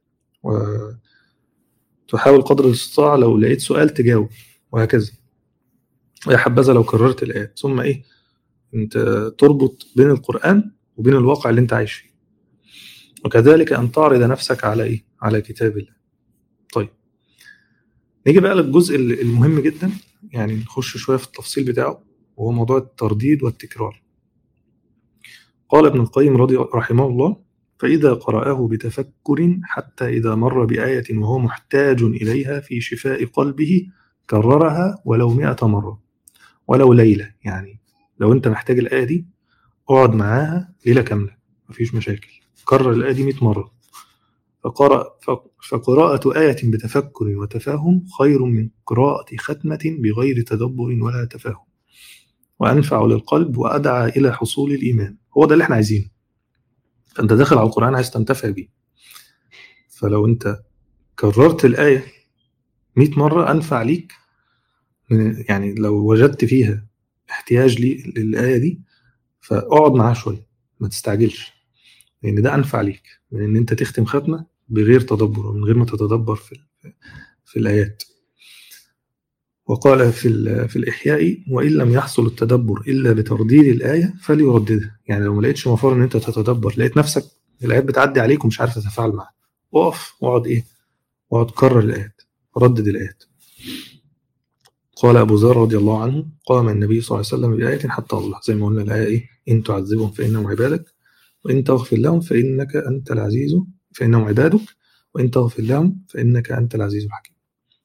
وتحاول قدر الاستطاعة لو لقيت سؤال تجاوب وهكذا ويا حبذا لو كررت الآيات ثم إيه أنت تربط بين القرآن وبين الواقع اللي أنت عايش فيه وكذلك أن تعرض نفسك على إيه على كتاب الله طيب نيجي بقى للجزء المهم جدا يعني نخش شويه في التفصيل بتاعه وهو موضوع الترديد والتكرار قال ابن القيم رضي رحمه الله فإذا قرأه بتفكر حتى إذا مر بآية وهو محتاج إليها في شفاء قلبه كررها ولو مئة مرة ولو ليلة يعني لو أنت محتاج الآية دي اقعد معاها ليلة كاملة مفيش مشاكل كرر الآية دي 100 مرة فقرأ فقراءة آية بتفكر وتفاهم خير من قراءة ختمة بغير تدبر ولا تفاهم وأنفع للقلب وأدعى إلى حصول الإيمان هو ده اللي احنا عايزينه فأنت داخل على القرآن عايز تنتفع بيه فلو أنت كررت الآية 100 مرة أنفع ليك من يعني لو وجدت فيها احتياج لي للآية دي فاقعد معاها شوية ما تستعجلش لأن ده أنفع ليك من إن أنت تختم ختمة بغير تدبر ومن غير ما تتدبر في في الآيات وقال في في الإحياء وإن لم يحصل التدبر إلا بترديد الآية فليرددها يعني لو ما لقيتش مفر إن أنت تتدبر لقيت نفسك الآيات بتعدي عليك ومش عارف تتفاعل معاها اقف واقعد إيه واقعد كرر الآيات ردد الآيات قال أبو ذر رضي الله عنه قام النبي صلى الله عليه وسلم بآية حتى الله زي ما قلنا الآية إيه إن تعذبهم فإنهم عبادك وإن تغفر لهم فإنك أنت العزيز فإنهم عبادك وإن تغفر لهم فإنك أنت العزيز الحكيم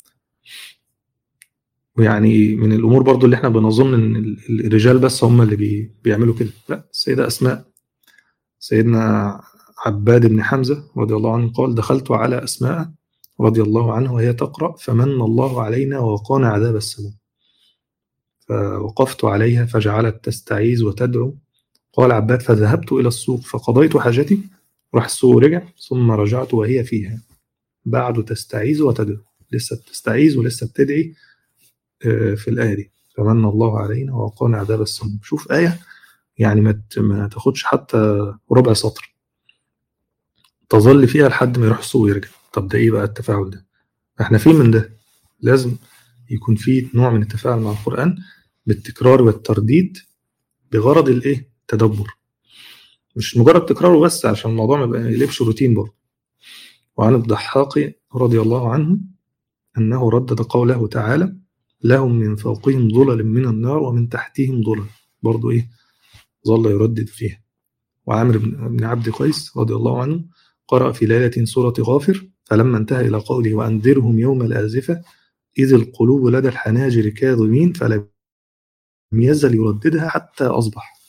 ويعني من الأمور برضو اللي احنا بنظن إن الرجال بس هم اللي بي بيعملوا كده لا السيدة أسماء سيدنا عباد بن حمزة رضي الله عنه قال دخلت على أسماء رضي الله عنه وهي تقرأ فمن الله علينا ووقانا عذاب السموم فوقفت عليها فجعلت تستعيذ وتدعو قال عباد فذهبت إلى السوق فقضيت حاجتي راح السوق ورجع ثم رجعت وهي فيها بعد تستعيذ وتدعو لسه بتستعيذ ولسه بتدعي آه، في الآية دي فمن الله علينا ووقانا عذاب السموم شوف آية يعني ما ت- ما تاخدش حتى ربع سطر تظل فيها لحد ما يروح السوق ويرجع طب ده ايه بقى التفاعل ده احنا فين من ده لازم يكون في نوع من التفاعل مع القرآن بالتكرار والترديد بغرض الايه التدبر مش مجرد تكراره بس عشان الموضوع ما يقلبش روتين برضه وعن الضحاك رضي الله عنه أنه ردد قوله تعالى لهم من فوقهم ظلل من النار ومن تحتهم ظلل برضو إيه ظل يردد فيها وعامر بن عبد قيس رضي الله عنه قرأ في ليلة سورة غافر فلما انتهى إلى قوله وأنذرهم يوم الآزفة إذ القلوب لدى الحناجر كاظمين فلم يزل يرددها حتى أصبح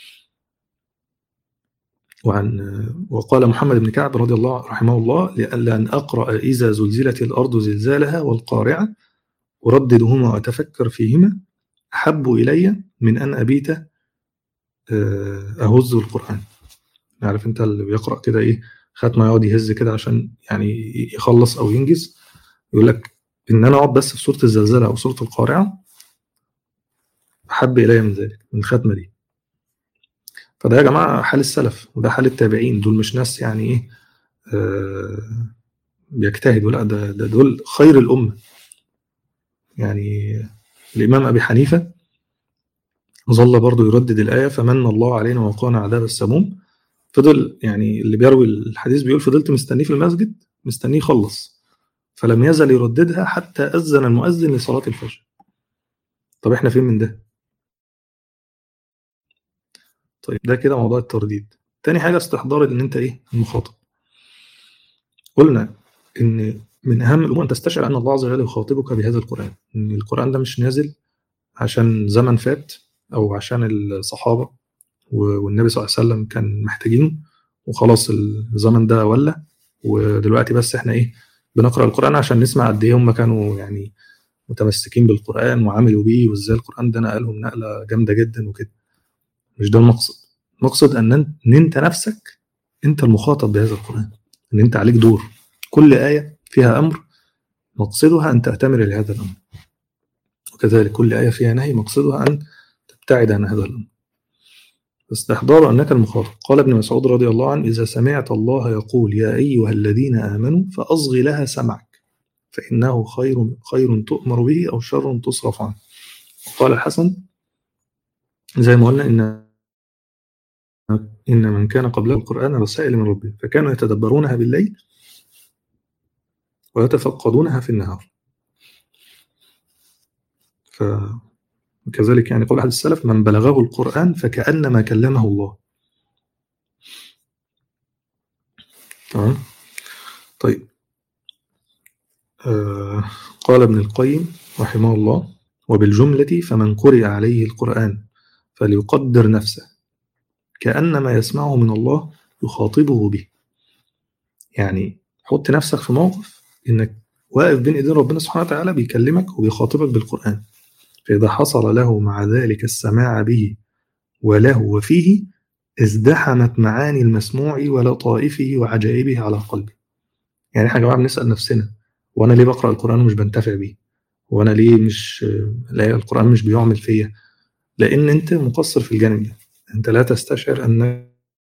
وعن وقال محمد بن كعب رضي الله رحمه الله لأن أقرأ إذا زلزلت الأرض زلزالها والقارعة أرددهما وأتفكر فيهما أحب إلي من أن أبيت أهز القرآن عارف أنت اللي بيقرأ كده إيه ختمة يقعد يهز كده عشان يعني يخلص أو ينجز يقول لك إن أنا أقعد بس في سورة الزلزلة أو سورة القارعة أحب إلي من ذلك من الختمة دي فده يا جماعة حال السلف وده حال التابعين دول مش ناس يعني إيه آه بيجتهدوا لا ده, ده دول خير الأمة يعني الإمام أبي حنيفة ظل برضه يردد الآية فمن الله علينا وقانا عذاب السموم فضل يعني اللي بيروي الحديث بيقول فضلت مستنيه في المسجد مستنيه يخلص فلم يزل يرددها حتى أذن المؤذن لصلاة الفجر طب احنا فين من ده طيب ده كده موضوع الترديد تاني حاجة استحضار ان انت ايه المخاطب قلنا ان من اهم الامور ان تستشعر ان الله عز وجل يخاطبك بهذا القرآن ان القرآن ده مش نازل عشان زمن فات او عشان الصحابة والنبي صلى الله عليه وسلم كان محتاجينه وخلاص الزمن ده ولا ودلوقتي بس احنا ايه بنقرا القران عشان نسمع قد ايه هم كانوا يعني متمسكين بالقران وعملوا بيه وازاي القران ده نقلهم نقله جامده جدا وكده مش ده المقصد المقصد ان ان انت نفسك انت المخاطب بهذا القران ان انت عليك دور كل ايه فيها امر مقصدها ان تأتمر لهذا الامر وكذلك كل ايه فيها نهي مقصدها ان تبتعد عن هذا الامر استحضار أنك المخاطب قال ابن مسعود رضي الله عنه إذا سمعت الله يقول يا أيها الذين آمنوا فأصغ لها سمعك فإنه خير خير تؤمر به أو شر تصرف عنه قال الحسن زي ما قلنا إن إن من كان قبله القرآن رسائل من ربه فكانوا يتدبرونها بالليل ويتفقدونها في النهار ف وكذلك يعني قول أحد السلف من بلغه القرآن فكأنما كلمه الله تمام طيب آه قال ابن القيم رحمه الله وبالجملة فمن قرئ عليه القرآن فليقدر نفسه كأنما يسمعه من الله يخاطبه به يعني حط نفسك في موقف انك واقف بين ايدين ربنا سبحانه وتعالى بيكلمك وبيخاطبك بالقرآن فإذا حصل له مع ذلك السماع به وله وفيه ازدحمت معاني المسموع ولطائفه وعجائبه على قلبه يعني احنا يا جماعه بنسال نفسنا وانا ليه بقرا القران ومش بنتفع بيه وانا ليه مش لا القران مش بيعمل فيا لان انت مقصر في الجانب ده انت لا تستشعر انك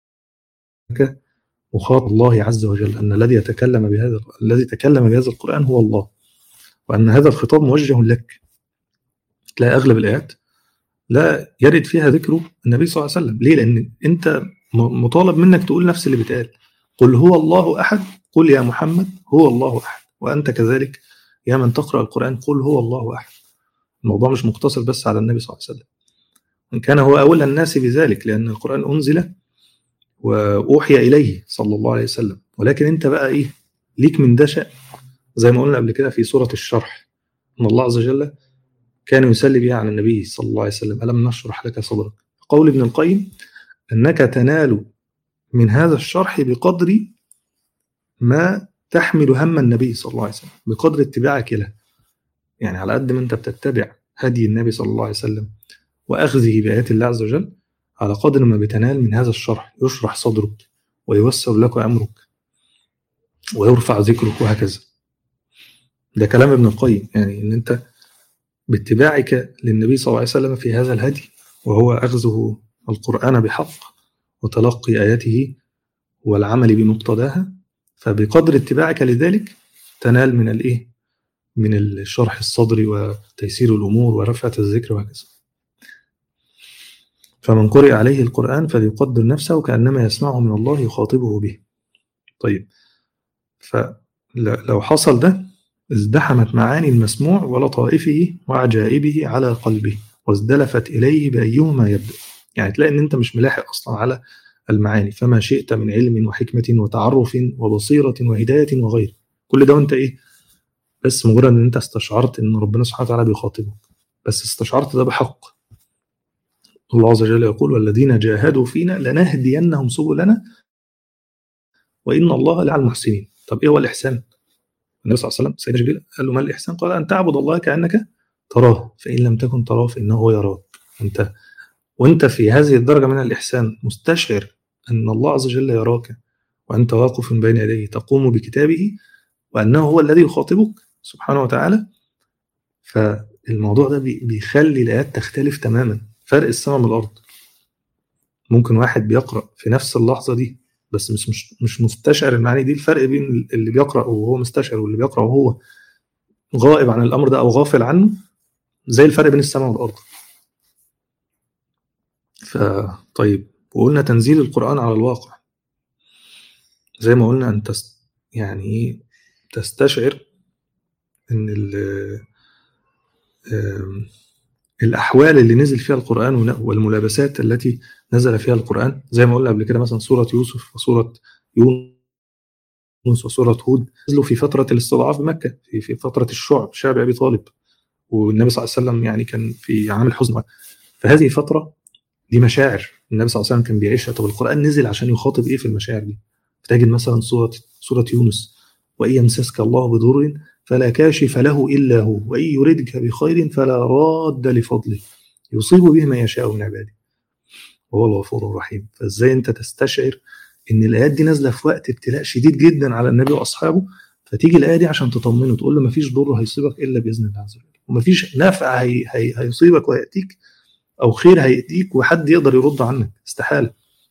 مخاطب الله عز وجل ان الذي يتكلم بهذا الذي تكلم بهذا القران هو الله وان هذا الخطاب موجه لك تلاقي اغلب الايات لا يرد فيها ذكر النبي صلى الله عليه وسلم ليه لان انت مطالب منك تقول نفس اللي بيتقال قل هو الله احد قل يا محمد هو الله احد وانت كذلك يا من تقرا القران قل هو الله احد الموضوع مش مقتصر بس على النبي صلى الله عليه وسلم ان كان هو اولى الناس بذلك لان القران انزل واوحي اليه صلى الله عليه وسلم ولكن انت بقى ايه ليك من ده شأن زي ما قلنا قبل كده في سوره الشرح ان الله عز وجل كان يسلي بها على النبي صلى الله عليه وسلم ألم نشرح لك صدرك قول ابن القيم أنك تنال من هذا الشرح بقدر ما تحمل هم النبي صلى الله عليه وسلم بقدر اتباعك له يعني على قد ما أنت بتتبع هدي النبي صلى الله عليه وسلم وأخذه بآيات الله عز وجل على قدر ما بتنال من هذا الشرح يشرح صدرك ويوسر لك أمرك ويرفع ذكرك وهكذا ده كلام ابن القيم يعني ان انت باتباعك للنبي صلى الله عليه وسلم في هذا الهدي وهو اخذه القران بحق وتلقي اياته والعمل بمقتضاها فبقدر اتباعك لذلك تنال من الايه من الشرح الصدري وتيسير الامور ورفعه الذكر وهكذا فمن قرئ عليه القرآن فليقدر نفسه كأنما يسمعه من الله يخاطبه به طيب فلو حصل ده ازدحمت معاني المسموع ولطائفه وعجائبه على قلبه وازدلفت إليه بأيهما يبدأ يعني تلاقي إن أنت مش ملاحق أصلا على المعاني فما شئت من علم وحكمة وتعرف وبصيرة وهداية وغيره كل ده وأنت إيه بس مجرد إن أنت استشعرت إن ربنا سبحانه وتعالى بيخاطبك بس استشعرت ده بحق الله عز وجل يقول والذين جاهدوا فينا لنهدينهم سبلنا وإن الله لعلى المحسنين طب إيه هو الإحسان؟ النبي صلى الله عليه وسلم سيدنا جبريل قال له ما الإحسان؟ قال أن تعبد الله كأنك تراه فإن لم تكن تراه فإنه هو يراك أنت وأنت في هذه الدرجة من الإحسان مستشعر أن الله عز وجل يراك وأنت واقف بين يديه تقوم بكتابه وأنه هو الذي يخاطبك سبحانه وتعالى فالموضوع ده بيخلي الآيات تختلف تماما فرق السماء من الأرض ممكن واحد بيقرأ في نفس اللحظة دي بس مش مش مش مستشعر المعاني دي الفرق بين اللي بيقرأ وهو مستشعر واللي بيقرأ وهو غائب عن الأمر ده أو غافل عنه زي الفرق بين السماء والأرض فطيب وقلنا تنزيل القرآن على الواقع زي ما قلنا أن تست يعني تستشعر إن الأحوال اللي نزل فيها القرآن والملابسات التي نزل فيها القرآن زي ما قلنا قبل كده مثلا سورة يوسف وسورة يونس وسورة هود نزلوا في فترة الاستضعاف بمكة في, في فترة الشعب شعب أبي طالب والنبي صلى الله عليه وسلم يعني كان في عام الحزن فهذه فترة دي مشاعر النبي صلى الله عليه وسلم كان بيعيشها طب القرآن نزل عشان يخاطب إيه في المشاعر دي فتجد مثلا سورة سورة يونس وإن يمسسك الله بضر فلا كاشف له إلا هو وإن يردك بخير فلا راد لفضله يصيب به ما يشاء من عباده وهو الغفور الرحيم فازاي انت تستشعر ان الايات دي نازله في وقت ابتلاء شديد جدا على النبي واصحابه فتيجي الايه دي عشان تطمنه تقول له مفيش ضر هيصيبك الا باذن الله عز وجل ومفيش نفع هي هي هيصيبك وياتيك او خير هياتيك وحد يقدر يرد عنك استحاله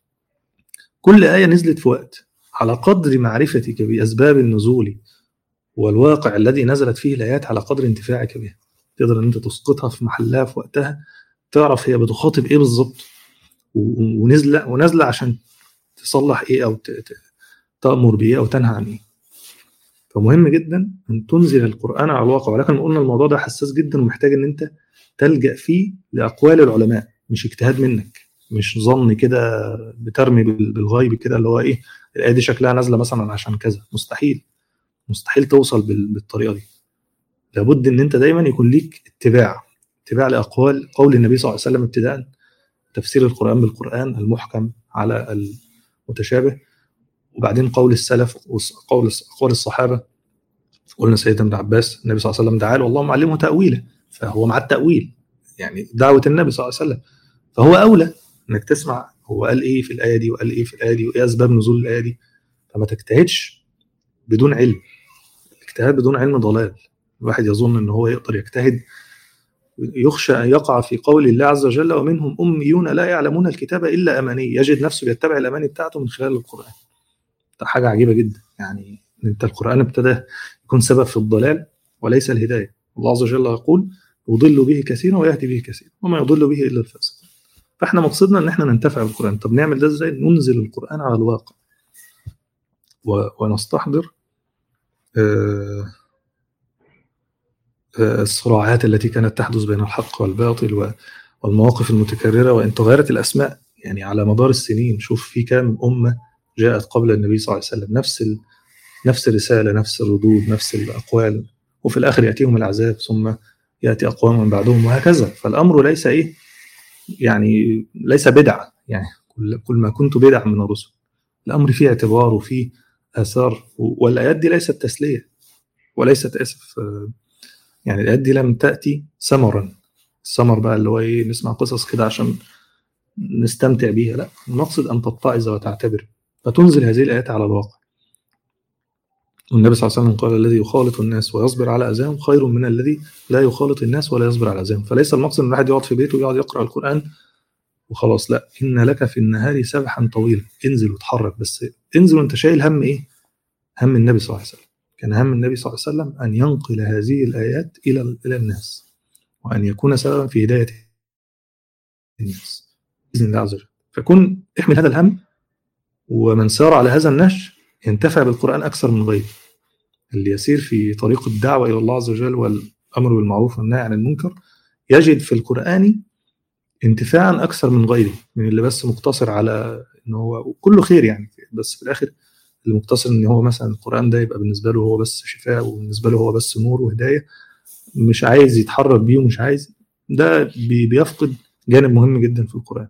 كل ايه نزلت في وقت على قدر معرفتك باسباب النزول والواقع الذي نزلت فيه الايات على قدر انتفاعك بها تقدر ان انت تسقطها في محلها في وقتها تعرف هي بتخاطب ايه بالظبط ونزله ونازله عشان تصلح ايه او تامر بايه او تنهى عن ايه فمهم جدا ان تنزل القران على الواقع ولكن قلنا الموضوع ده حساس جدا ومحتاج ان انت تلجا فيه لاقوال العلماء مش اجتهاد منك مش ظن كده بترمي بالغيب كده اللي هو ايه الايه دي شكلها نازله مثلا عشان كذا مستحيل مستحيل توصل بالطريقه دي لابد ان انت دايما يكون ليك اتباع اتباع لاقوال قول النبي صلى الله عليه وسلم ابتداء تفسير القران بالقران المحكم على المتشابه وبعدين قول السلف وقول اقوال الصحابه قلنا سيدنا ابن عباس النبي صلى الله عليه وسلم دعا له اللهم علمه تاويله فهو مع التاويل يعني دعوه النبي صلى الله عليه وسلم فهو اولى انك تسمع هو قال ايه في الايه دي وقال ايه في الايه دي وايه اسباب نزول الايه دي فما تجتهدش بدون علم اجتهاد بدون علم ضلال الواحد يظن ان هو يقدر يجتهد يخشى ان يقع في قول الله عز وجل ومنهم اميون لا يعلمون الكتاب الا اماني يجد نفسه بيتبع الاماني بتاعته من خلال القران ده حاجه عجيبه جدا يعني انت القران ابتدى يكون سبب في الضلال وليس الهدايه الله عز وجل يقول يضل به كثيرا ويهدي به كثيرا وما يضل به الا الفاسق فاحنا مقصدنا ان احنا ننتفع بالقران طب نعمل ده ازاي ننزل القران على الواقع ونستحضر الصراعات التي كانت تحدث بين الحق والباطل والمواقف المتكرره وان تغيرت الاسماء يعني على مدار السنين شوف في كام امه جاءت قبل النبي صلى الله عليه وسلم نفس ال... نفس الرساله نفس الردود نفس الاقوال وفي الاخر ياتيهم العذاب ثم ياتي اقوام من بعدهم وهكذا فالامر ليس ايه يعني ليس بدعه يعني كل, كل ما كنت بدعا من الرسل الامر فيه اعتبار وفيه اثار والايات دي ليست تسليه وليست اسف يعني الايات دي لم تاتي ثمرا الثمر بقى اللي هو ايه نسمع قصص كده عشان نستمتع بيها لا المقصد ان تتعظ وتعتبر فتنزل هذه الايات على الواقع والنبي صلى الله عليه وسلم قال الذي يخالط الناس ويصبر على اذاهم خير من الذي لا يخالط الناس ولا يصبر على اذاهم فليس المقصد ان الواحد يقعد في بيته ويقعد يقرا القران وخلاص لا ان لك في النهار سبحا طويلا انزل وتحرك بس انزل وانت شايل هم ايه هم النبي صلى الله عليه وسلم كان هم النبي صلى الله عليه وسلم ان ينقل هذه الايات الى الى الناس وان يكون سببا في هدايه الناس باذن الله عز وجل فكن احمل هذا الهم ومن سار على هذا النهج ينتفع بالقران اكثر من غيره اللي يسير في طريق الدعوه الى الله عز وجل والامر بالمعروف والنهي عن المنكر يجد في القران انتفاعا اكثر من غيره من اللي بس مقتصر على ان هو كله خير يعني بس في الاخر اللي مقتصر ان هو مثلا القران ده يبقى بالنسبه له هو بس شفاء وبالنسبه له هو بس نور وهدايه مش عايز يتحرك بيه ومش عايز ده بي- بيفقد جانب مهم جدا في القران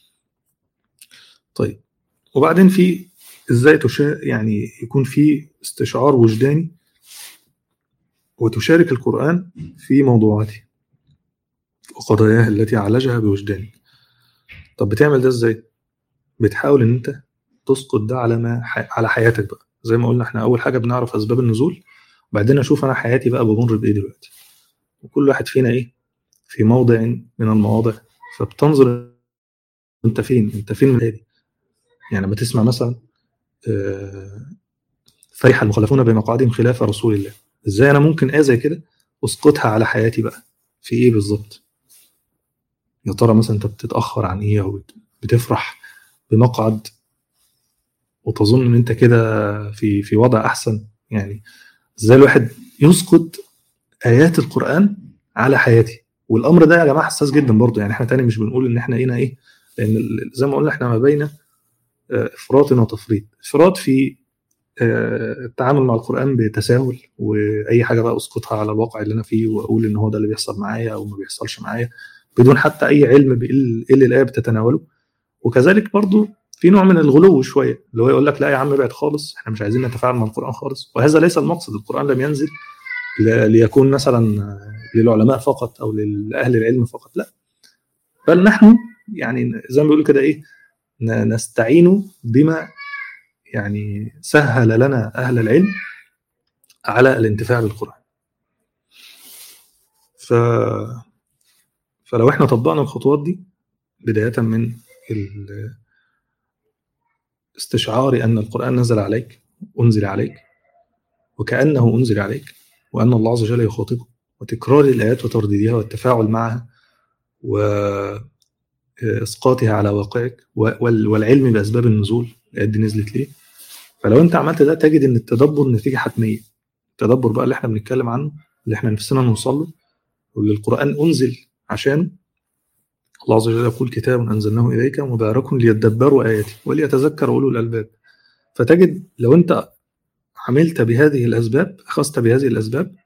طيب وبعدين في ازاي تشا يعني يكون في استشعار وجداني وتشارك القرآن في موضوعاته وقضاياه التي عالجها بوجدانك طب بتعمل ده ازاي؟ بتحاول ان انت تسقط ده على ما ح... على حياتك بقى زي ما قلنا احنا اول حاجه بنعرف اسباب النزول وبعدين اشوف انا حياتي بقى بمر بايه دلوقتي وكل واحد فينا ايه في موضع من المواضع فبتنظر انت فين انت فين من هذه يعني لما تسمع مثلا آه، فرح المخلفون بمقعدهم خلاف رسول الله ازاي انا ممكن ايه زي كده اسقطها على حياتي بقى في ايه بالظبط يا ترى مثلا انت بتتاخر عن ايه او بتفرح بمقعد وتظن ان انت كده في في وضع احسن يعني ازاي الواحد يسقط ايات القران على حياتي والامر ده يا جماعه حساس جدا برضه يعني احنا تاني مش بنقول ان احنا هنا ايه لان ال- زي ما قلنا احنا ما بين آه، افراط وتفريط افراط في آه، التعامل مع القران بتساهل واي حاجه بقى اسقطها على الواقع اللي انا فيه واقول ان هو ده اللي بيحصل معايا او ما بيحصلش معايا بدون حتى اي علم بايه ال- إيه اللي الايه بتتناوله وكذلك برضو في نوع من الغلو شويه اللي هو يقول لك لا يا عم ابعد خالص احنا مش عايزين نتفاعل مع القران خالص وهذا ليس المقصد القران لم ينزل ل- ليكون مثلا آه، للعلماء فقط او لاهل العلم فقط لا بل نحن يعني زي ما بيقولوا كده ايه ن- نستعين بما يعني سهل لنا اهل العلم على الانتفاع بالقران ف فلو احنا طبقنا الخطوات دي بدايه من ال- استشعار ان القران نزل عليك انزل عليك وكانه انزل عليك وان الله عز وجل يخاطبك وتكرار الايات وترديدها والتفاعل معها واسقاطها على واقعك وال- والعلم باسباب النزول الايات دي نزلت ليه فلو انت عملت ده تجد ان التدبر نتيجه حتميه التدبر بقى اللي احنا بنتكلم عنه اللي احنا نفسنا نوصل له واللي القران انزل عشانه الله عز وجل يقول كتاب انزلناه اليك مبارك ليدبروا اياته وليتذكر اولو الالباب فتجد لو انت عملت بهذه الاسباب اخذت بهذه الاسباب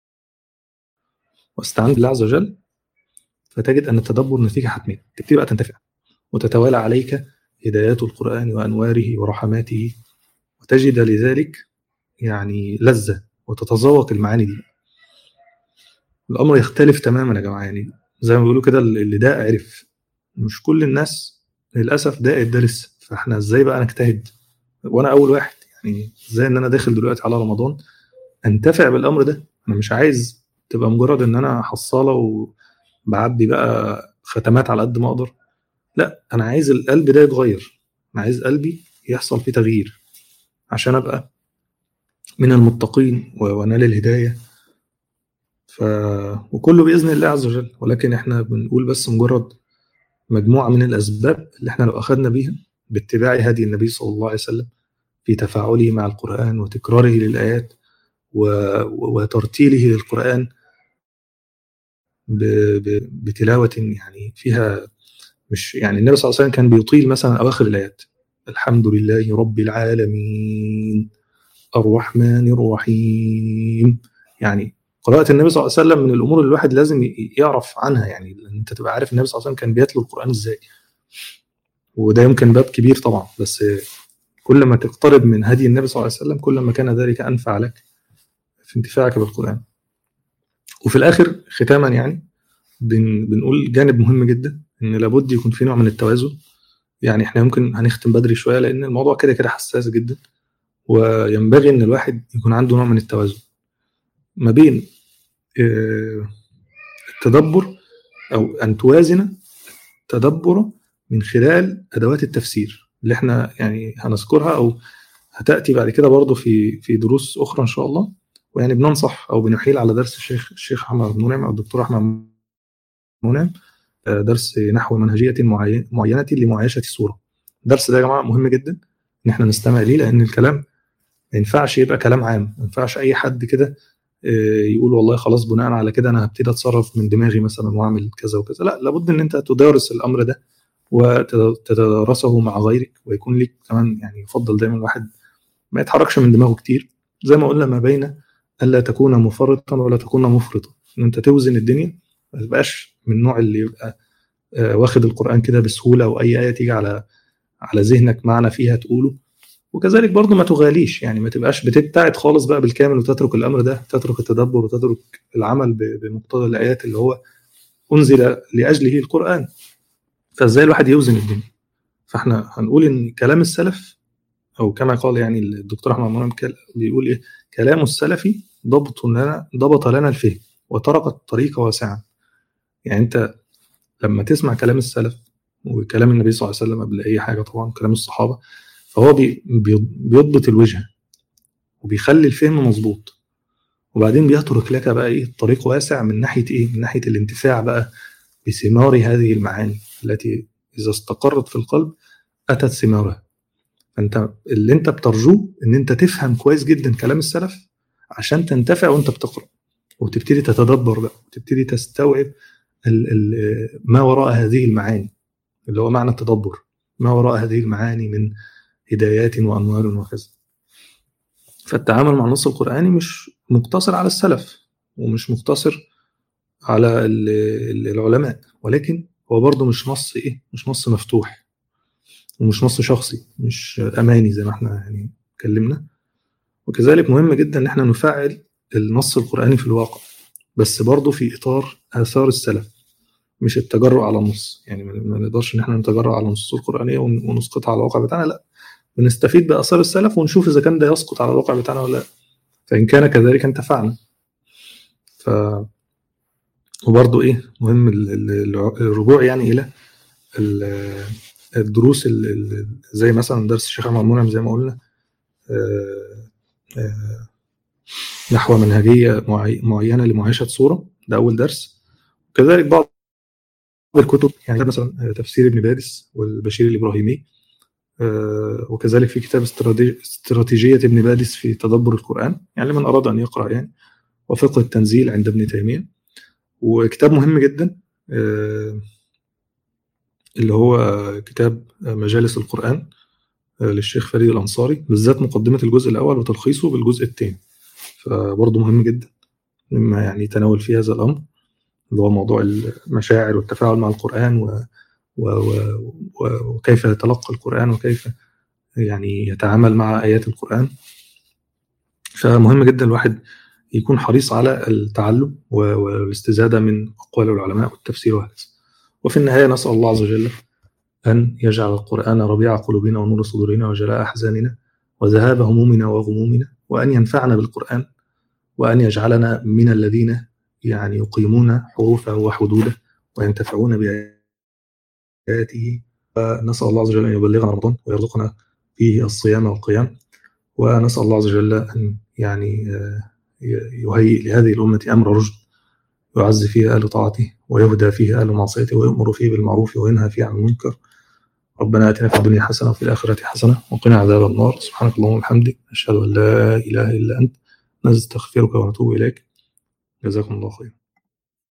واستعنت بالله عز وجل فتجد ان التدبر نتيجه حتميه تبتدي بقى تنتفع وتتوالى عليك هدايات القران وانواره ورحماته وتجد لذلك يعني لذه وتتذوق المعاني دي الامر يختلف تماما يا جماعه يعني زي ما بيقولوا كده اللي ده عرف مش كل الناس للاسف داقت ده لسه فاحنا ازاي بقى نجتهد وانا اول واحد يعني ازاي ان انا داخل دلوقتي على رمضان انتفع بالامر ده انا مش عايز تبقى مجرد ان انا حصاله وبعدي بقى ختمات على قد ما اقدر لا انا عايز القلب ده يتغير انا عايز قلبي يحصل فيه تغيير عشان ابقى من المتقين و- وانال الهدايه ف وكله باذن الله عز وجل ولكن احنا بنقول بس مجرد مجموعه من الاسباب اللي احنا لو اخذنا بيها باتباع هدي النبي صلى الله عليه وسلم في تفاعله مع القران وتكراره للايات و... و- وترتيله للقران ب... ب... بتلاوه يعني فيها مش يعني النبي صلى الله عليه وسلم كان بيطيل مثلا اواخر الايات الحمد لله رب العالمين الرحمن الرحيم يعني قراءة النبي صلى الله عليه وسلم من الأمور اللي الواحد لازم ي- يعرف عنها يعني لأن أنت تبقى عارف النبي صلى الله عليه وسلم كان بيتلو القرآن إزاي وده يمكن باب كبير طبعا بس كل ما تقترب من هدي النبي صلى الله عليه وسلم كل ما كان ذلك أنفع لك في انتفاعك بالقرآن وفي الآخر ختاما يعني بن بنقول جانب مهم جدا ان لابد يكون في نوع من التوازن يعني احنا يمكن هنختم بدري شويه لان الموضوع كده كده حساس جدا وينبغي ان الواحد يكون عنده نوع من التوازن ما بين آه، التدبر او ان توازن تدبره من خلال ادوات التفسير اللي احنا يعني هنذكرها او هتاتي بعد كده برضه في في دروس اخرى ان شاء الله ويعني بننصح او بنحيل على درس الشيخ الشيخ احمد منعم او الدكتور احمد منعم آه، درس نحو منهجيه معين- معينه لمعايشه الصوره الدرس ده يا جماعه مهم جدا ان احنا نستمع ليه لان الكلام ما ينفعش يبقى كلام عام ما ينفعش اي حد كده آه، يقول والله خلاص بناء على كده انا هبتدي اتصرف من دماغي مثلا واعمل كذا وكذا لا لابد ان انت تدارس الامر ده وتتدارسه مع غيرك ويكون لك كمان يعني يفضل دايما الواحد ما يتحركش من دماغه كتير زي ما قلنا ما بين الا تكون مفرطا ولا تكون مفرطا ان انت توزن الدنيا ما تبقاش من النوع اللي يبقى آه، واخد القران كده بسهوله واي ايه تيجي على على ذهنك معنى فيها تقوله وكذلك برضه ما تغاليش يعني ما تبقاش بتبتعد خالص بقى بالكامل وتترك الامر ده تترك التدبر وتترك العمل ب- بمقتضى الايات اللي هو انزل لاجله القران فازاي الواحد يوزن الدنيا فاحنا هنقول ان كلام السلف او كما قال يعني الدكتور احمد منعم كال- بيقول ايه كلام السلف ضبط لنا ضبط لنا الفهم وطرق الطريق واسعا يعني انت لما تسمع كلام السلف وكلام النبي صلى الله عليه وسلم قبل اي حاجه طبعا كلام الصحابه فهو بي بي- بيضبط الوجهه وبيخلي الفهم مظبوط وبعدين بيترك لك بقى ايه طريق واسع من ناحيه ايه من ناحيه الانتفاع بقى بثمار هذه المعاني التي اذا استقرت في القلب اتت ثمارها فانت اللي انت بترجوه ان انت تفهم كويس جدا كلام السلف عشان تنتفع وانت بتقرا وتبتدي تتدبر بقى وتبتدي تستوعب ال ال ما وراء هذه المعاني اللي هو معنى التدبر ما وراء هذه المعاني من هدايات وانوار وكذا فالتعامل مع النص القرآني مش مقتصر على السلف ومش مقتصر على ال- ال- العلماء ولكن هو برضه مش نص ايه مش نص مفتوح ومش نص شخصي مش اماني زي ما احنا يعني اتكلمنا وكذلك مهم جدا ان احنا نفعل النص القرآني في الواقع بس برضه في اطار اثار السلف مش التجرؤ على النص يعني ما ما نقدرش ان احنا نتجرأ على النصوص القرآنية ون- ونسقطها على الواقع بتاعنا لا بنستفيد بآثار السلف ونشوف إذا كان ده يسقط على الواقع بتاعنا ولا لا فإن كان كذلك انتفعنا ف وبرضه إيه مهم ال- ال- الرجوع يعني إلى ال- الدروس ال- ال- زي مثلا درس الشيخ أحمد منعم زي ما قلنا آه، آه، نحو منهجية معي- معينة لمعايشة صورة ده أول درس كذلك بعض الكتب يعني مثلا تفسير ابن بادس والبشير الإبراهيمي آه، وكذلك في كتاب استراتيجي- استراتيجية ابن بادس في تدبر القرآن يعني لمن أراد أن يقرأ يعني وفقه التنزيل عند ابن تيمية وكتاب مهم جدا آه، اللي هو كتاب مجالس القرآن آه، للشيخ فريد الأنصاري بالذات مقدمة الجزء الأول وتلخيصه بالجزء الثاني فبرضه مهم جدا مما يعني يتناول فيه هذا الأمر اللي هو موضوع المشاعر والتفاعل مع القرآن و و و و وكيف يتلقى القرآن وكيف يعني يتعامل مع آيات القرآن فمهم جدا الواحد يكون حريص على التعلم و- والاستزادة من أقوال العلماء والتفسير وهكذا وفي النهاية نسأل الله عز وجل أن يجعل القرآن ربيع قلوبنا ونور صدورنا وجلاء أحزاننا وذهاب همومنا وغمومنا وأن ينفعنا بالقرآن وأن يجعلنا من الذين يعني يقيمون حروفه وحدوده وينتفعون بآياته ونسأل الله عز وجل أن يبلغنا رمضان ويرزقنا فيه الصيام والقيام ونسأل الله عز وجل أن يعني آه، يهيئ لهذه الأمة أمر رشد يعز فيه أهل طاعته ويهدى فيه أهل معصيته ويأمر فيه بالمعروف وينهى فيه عن المنكر ربنا آتنا في الدنيا حسنة وفي الآخرة حسنة وقنا عذاب النار سبحانك اللهم وبحمدك نشهد أن لا إله إلا أنت نستغفرك ونتوب إليك جزاكم الله خيرا